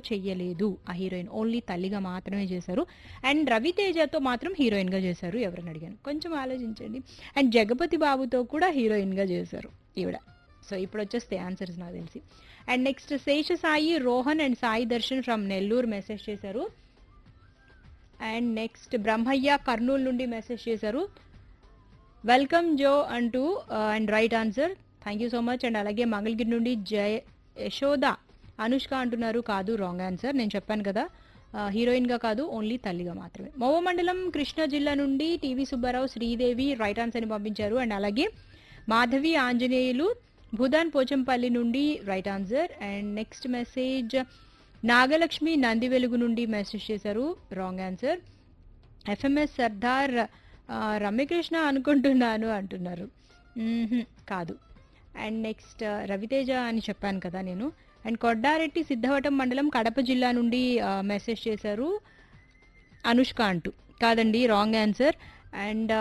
చెయ్యలేదు ఆ heroine only తల్లిగా మాత్రమే చేశారు అండ్ రవితేజతో మాత్రం హీరోయిన్గా చేశారు ఎవరని అడిగాను కొంచెం ఆలోచించండి అండ్ జగపతి బాబుతో కూడా హీరోయిన్గా చేశారు ఈవిడ సో ఇప్పుడు వచ్చేస్తే ఆన్సర్స్ నాకు తెలిసి and next Sesha Sai Rohan and Sai Darshan from Nellore message చేశారు అండ్ నెక్స్ట్ బ్రహ్మయ్య కర్నూలు నుండి మెసేజ్ చేశారు వెల్కమ్ జో అంటూ and right answer thank you so much and అలాగే మంగళగిరి నుండి జయ యశోద అనుష్క అంటున్నారు కాదు రాంగ్ ఆన్సర్ నేను చెప్పాను కదా ఆ, హీరోయిన్గా కాదు ఓన్లీ తల్లిగా మాత్రమే మోవ మండలం కృష్ణా జిల్లా నుండి టీవీ సుబ్బారావు శ్రీదేవి రైట్ ఆన్సర్ని పంపించారు అండ్ అలాగే మాధవి ఆంజనేయులు భూదాన్ పోచంపల్లి నుండి right answer and next message Nagalakshmi Nandi Velugu నుండి మెసేజ్ చేశారు రాంగ్ ఆన్సర్ ఎఫ్ఎంఎస్ సర్దార్ ఆ, రమ్యకృష్ణ అనుకుంటున్నాను అంటున్నారు మ్మ్హ్మ్, కాదు అండ్ నెక్స్ట్ రవితేజ అని చెప్పాను కదా నేను అండ్ కొడ్డారెడ్డి సిద్ధవటం మండలం కడప జిల్లా నుండి మెసేజ్ చేశారు అనుష్క అంటూ కాదండి wrong answer and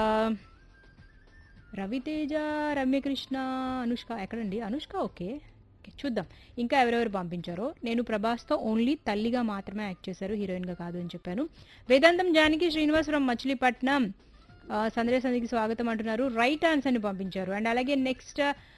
Ravi Teja Ramya Krishna Anushka ఎక్కడండి అనుష్క ఓకే ఓకే, చూద్దాం ఇంకా ఎవరెవరు పంపించారో నేను ప్రభాస్తో ఓన్లీ తల్లిగా మాత్రమే యాక్ట్ చేశారు హీరోయిన్గా కాదు అని చెప్పాను వేదాంతం జానకి శ్రీనివాసరావు మచిలీపట్నం ఆ, సందేశ సంధికి స్వాగతం అంటున్నారు రైట్ ఆన్సర్ని పంపించారు అండ్ అలాగే నెక్స్ట్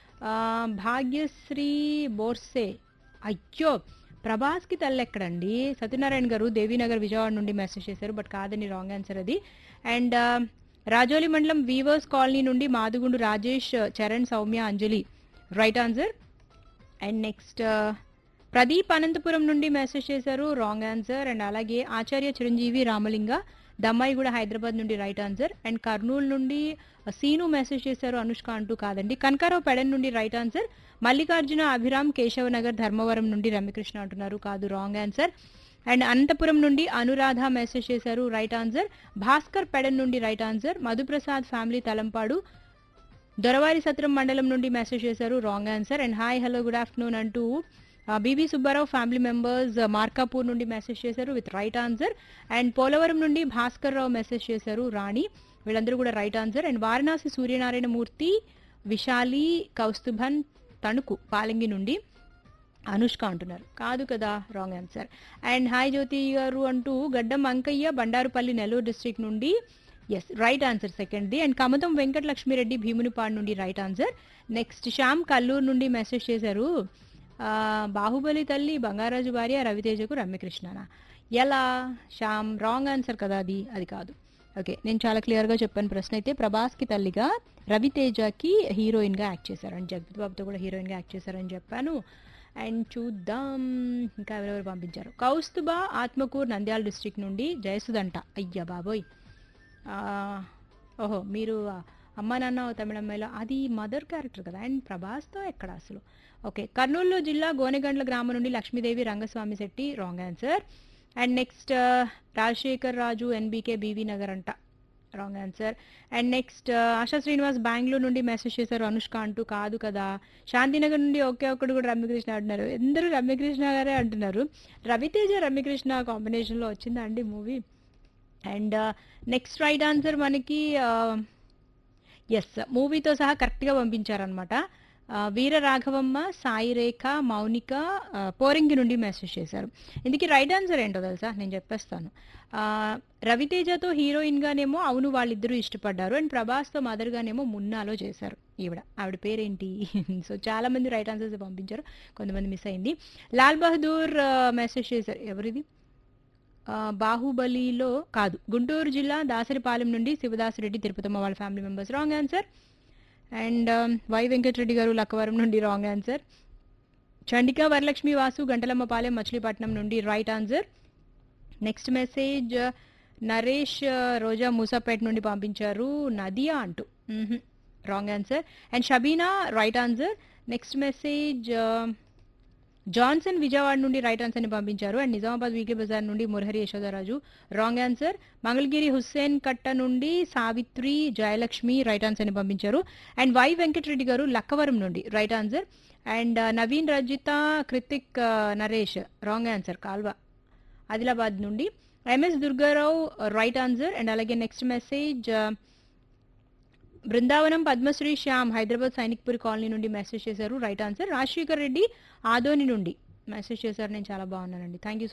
భాగ్యశ్రీ బోర్సే అయ్యో ప్రభాస్కి తల్లి ఎక్కడండి సత్యనారాయణ గారు దేవీనగర్ విజయవాడ నుండి మెసేజ్ చేశారు బట్ కాదని రాంగ్ ఆన్సర్ అది అండ్ రాజోలి మండలం వీవర్స్ కాలనీ నుండి Madugundu Rajesh Charan Soumya Anjali right answer and next Pradeep Anantapur నుండి మెసేజ్ చేశారు రాంగ్ ఆన్సర్ అండ్ అలాగే ఆచార్య చిరంజీవి రామలింగ దమ్మాయి కూడా హైదరాబాద్ నుండి రైట్ ఆన్సర్ అండ్ కర్నూలు నుండి సీను మెసేజ్ చేశారు అనుష్క అంటూ కాదండి కనకారావు పెడన్ నుండి రైట్ ఆన్సర్ మల్లికార్జున అభిరామ్ కేశవనగర్ ధర్మవరం నుండి రమ్యకృష్ణ అంటున్నారు కాదు రాంగ్ ఆన్సర్ అండ్ అనంతపురం నుండి అనురాధ మెసేజ్ చేశారు రైట్ ఆన్సర్ భాస్కర్ పెడన్ నుండి right answer Madhuprasad family Talampadu Doravari Satram మండలం నుండి మెసేజ్ చేశారు wrong answer and hi hello good afternoon అంటూ BB Subbarao family members Markapur నుండి మెసేజ్ చేశారు with right answer and Polavaram నుండి భాస్కర్ రావు మెసేజ్ చేశారు రాణి వీళ్ళందరూ కూడా right answer and Varanasi Suryanarayana Murthy Vishali Kaustubhan Tanuku Palangi నుండి అనుష్క అంటున్నారు కాదు కదా wrong answer and hi Jyothi గారు అంటూ గడ్డం అంకయ్య బండారుపల్లి నెల్లూరు డిస్ట్రిక్ట్ నుండి ఎస్ రైట్ ఆన్సర్ సెకండ్ది అండ్ కమతం వెంకట లక్ష్మిరెడ్డి భీమునిపాడు నుండి right answer next Shyam Kallur నుండి మెసేజ్ చేశారు ఆ, బాహుబలి తల్లి బంగారాజు భార్య రవితేజకు రమ్యకృష్ణనా ఎలా శ్యామ్ రాంగ్ ఆన్సర్ కదా అది అది కాదు ఓకే నేను చాలా క్లియర్గా చెప్పాను ప్రశ్న అయితే ప్రభాస్కి తల్లిగా రవితేజకి హీరోయిన్గా యాక్ట్ చేశారు అండ్ జగపతి బాబుతో కూడా హీరోయిన్గా యాక్ట్ చేశారని చెప్పాను అండ్ చూద్దాం ఇంకా ఎవరెవరు పంపించారు కౌస్తుబా ఆత్మకూర్ నంద్యాల డిస్ట్రిక్ట్ నుండి జయసుదంట అయ్యా బాబోయ్ ఆ, ఓహో మీరు అమ్మ నాన్న ఓ తమిళమ్మాయిలో అది మదర్ క్యారెక్టర్ కదా అండ్ ప్రభాస్తో ఎక్కడ అసలు ఓకే కర్నూలు జిల్లా గోనెగండ్ల గ్రామం నుండి Lakshmidevi Rangaswamy Shetty wrong answer and next Rajasekhar Raju NBK BV Nagar అంట wrong answer and next Asha Srinivas Bengaluru నుండి మెసేజ్ చేశారు అనుష్క అంటూ కాదు కదా శాంతినగర్ నుండి ఒకే ఒక్కడు కూడా రమ్యకృష్ణ అంటున్నారు అందరూ రమ్యకృష్ణ గారే అంటున్నారు రవితేజ రమ్యకృష్ణ కాంబినేషన్లో వచ్చిందా అండి movie and next right answer మనకి ఎస్ మూవీతో సహా కరెక్ట్గా పంపించారనమాట వీర రాఘవమ్మ సాయి రేఖ మౌనిక ఆ, పోరింగి నుండి మెసేజ్ చేశారు ఇందుకే రైట్ ఆన్సర్ ఏంటో తెలుసా నేను చెప్పేస్తాను ఆ, రవితేజతో హీరోయిన్గానేమో అవును వాళ్ళిద్దరూ ఇష్టపడ్డారు అండ్ ప్రభాస్తో మదర్గానేమో మున్నాలో చేశారు ఈవిడ ఆవిడ పేరేంటి సో చాలా మంది రైట్ ఆన్సర్స్ పంపించారు కొంతమంది మిస్ అయింది లాల్ బహదూర్ మెసేజ్ చేశారు ఎవరిది ఆ, బాహుబలిలో కాదు గుంటూరు జిల్లా దాసరిపాలెం నుండి శివదాసరెడ్డి తిరుపతమ్మ వాళ్ళ family members wrong answer and Y Venkatareddy గారు లక్కవరం నుండి రాంగ్ ఆన్సర్ చండిక వరలక్ష్మి వాసు గంటలమ్మపాలెం మచిలీపట్నం నుండి right answer next message Naresh ఆ, రోజా మూసాపేట నుండి పంపించారు నదియా అంటూ wrong answer and Shabeena right answer next message Johnson Vijayawada నుండి రైట్ ఆన్సర్ని పంపించారు అండ్ నిజామాబాద్ వీక్లీ బజార్ నుండి మురహరి యశోదరాజు రాంగ్ ఆన్సర్ మంగళగిరి హుస్సేన్ కట్ట నుండి సావిత్రి జయలక్ష్మి రైట్ ఆన్సర్ని పంపించారు అండ్ వై వెంకటరెడ్డి గారు లక్కవరం నుండి right answer and Naveen Rajitha Kruthik ఆ, నరేష్ రాంగ్ ఆన్సర్ కాల్వ ఆదిలాబాద్ నుండి MS Durgarao right answer and అలాగే next message Brindavanam Padmasri Shyam Hyderabad Sainikpur colony నుండి మెసేజ్ చేశారు రైట్ ఆన్సర్ రాజశేఖర్ రెడ్డి ఆదోని నుండి మెసేజ్ చేశారు నేను చాలా బాగున్నానండి థ్యాంక్ యూ